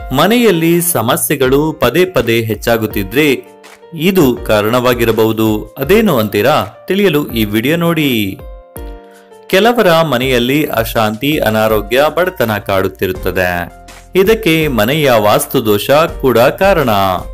ಮನೆಯಲ್ಲಿ ಸಮಸ್ಯೆಗಳು ಪದೇ ಪದೇ ಹೆಚ್ಚಾಗುತ್ತಿದ್ರೆ ಇದು ಕಾರಣವಾಗಿರಬಹುದು ಅದೇನು ಅಂತೀರಾ ತಿಳಿಯಲು ಈ ವಿಡಿಯೋ ನೋಡಿ ಕೆಲವರ ಮನೆಯಲ್ಲಿ ಅಶಾಂತಿ ಅನಾರೋಗ್ಯ ಬಡತನ ಕಾಡುತ್ತಿರುತ್ತದೆ ಇದಕ್ಕೆ ಮನೆಯ ವಾಸ್ತುದೋಷ ಕೂಡ ಕಾರಣ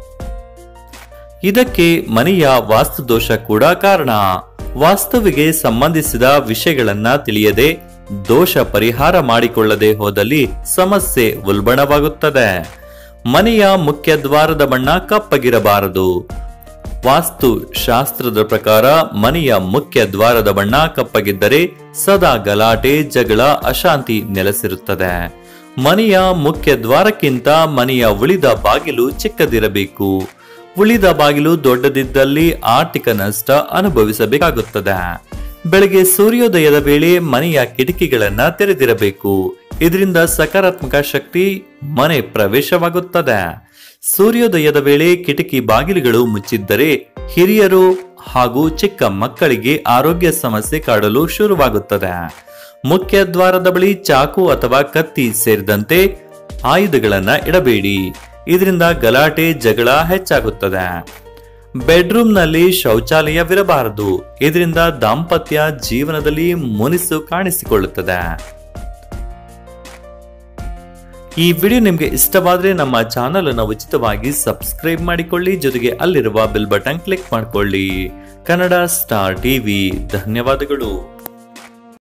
ಇದಕ್ಕೆ ಮನೆಯ ವಾಸ್ತುದೋಷ ಕೂಡ ಕಾರಣ ವಾಸ್ತುವಿಗೆ ಸಂಬಂಧಿಸಿದ ವಿಷಯಗಳನ್ನ ತಿಳಿಯದೆ ದೋಷ ಪರಿಹಾರ ಮಾಡಿಕೊಳ್ಳದೆ ಹೋದಲ್ಲಿ ಸಮಸ್ಯೆ ಉಲ್ಬಣವಾಗುತ್ತದೆ ಮನೆಯ ಮುಖ್ಯ ದ್ವಾರದ ಬಣ್ಣ ಕಪ್ಪಗಿರಬಾರದು ವಾಸ್ತು ಶಾಸ್ತ್ರದ ಪ್ರಕಾರ ಮನೆಯ ಮುಖ್ಯ ದ್ವಾರದ ಬಣ್ಣ ಕಪ್ಪಗಿದ್ದರೆ ಸದಾ ಗಲಾಟೆ ಜಗಳ ಅಶಾಂತಿ ನೆಲೆಸಿರುತ್ತದೆ ಮನೆಯ ಮುಖ್ಯ ದ್ವಾರಕ್ಕಿಂತ ಮನೆಯ ಉಳಿದ ಬಾಗಿಲು ಚಿಕ್ಕದಿರಬೇಕು ಉಳಿದ ಬಾಗಿಲು ದೊಡ್ಡದಿದ್ದಲ್ಲಿ ಆರ್ಥಿಕ ನಷ್ಟ ಅನುಭವಿಸಬೇಕಾಗುತ್ತದೆ ಬೆಳಗ್ಗೆ ಸೂರ್ಯೋದಯದ ವೇಳೆ ಮನೆಯ ಕಿಟಕಿಗಳನ್ನ ತೆರೆದಿರಬೇಕು ಇದರಿಂದ ಸಕಾರಾತ್ಮಕ ಶಕ್ತಿ ಮನೆ ಪ್ರವೇಶವಾಗುತ್ತದೆ ಸೂರ್ಯೋದಯದ ವೇಳೆ ಕಿಟಕಿ ಬಾಗಿಲುಗಳು ಮುಚ್ಚಿದ್ದರೆ ಹಿರಿಯರು ಹಾಗೂ ಚಿಕ್ಕ ಮಕ್ಕಳಿಗೆ ಆರೋಗ್ಯ ಸಮಸ್ಯೆ ಕಾಡಲು ಶುರುವಾಗುತ್ತದೆ ಮುಖ್ಯ ದ್ವಾರದ ಬಳಿ ಚಾಕು ಅಥವಾ ಕತ್ತಿ ಸೇರಿದಂತೆ ಆಯುಧಗಳನ್ನ ಇಡಬೇಡಿ ಇದರಿಂದ ಗಲಾಟೆ ಜಗಳ ಹೆಚ್ಚಾಗುತ್ತದೆ ಬೆಡ್ರೂಮ್ನಲ್ಲಿ ಶೌಚಾಲಯವಿರಬಾರದು ಇದರಿಂದ ದಾಂಪತ್ಯ ಜೀವನದಲ್ಲಿ ಮುನಿಸು ಕಾಣಿಸಿಕೊಳ್ಳುತ್ತದೆ ಈ ವಿಡಿಯೋ ನಿಮಗೆ ಇಷ್ಟವಾದ್ರೆ ನಮ್ಮ ಚಾನಲ್ ಅನ್ನು ಉಚಿತವಾಗಿ ಸಬ್ಸ್ಕ್ರೈಬ್ ಮಾಡಿಕೊಳ್ಳಿ ಜೊತೆಗೆ ಅಲ್ಲಿರುವ ಬೆಲ್ ಬಟನ್ ಕ್ಲಿಕ್ ಮಾಡಿಕೊಳ್ಳಿ ಕನ್ನಡ ಸ್ಟಾರ್ ಟಿವಿ ಧನ್ಯವಾದಗಳು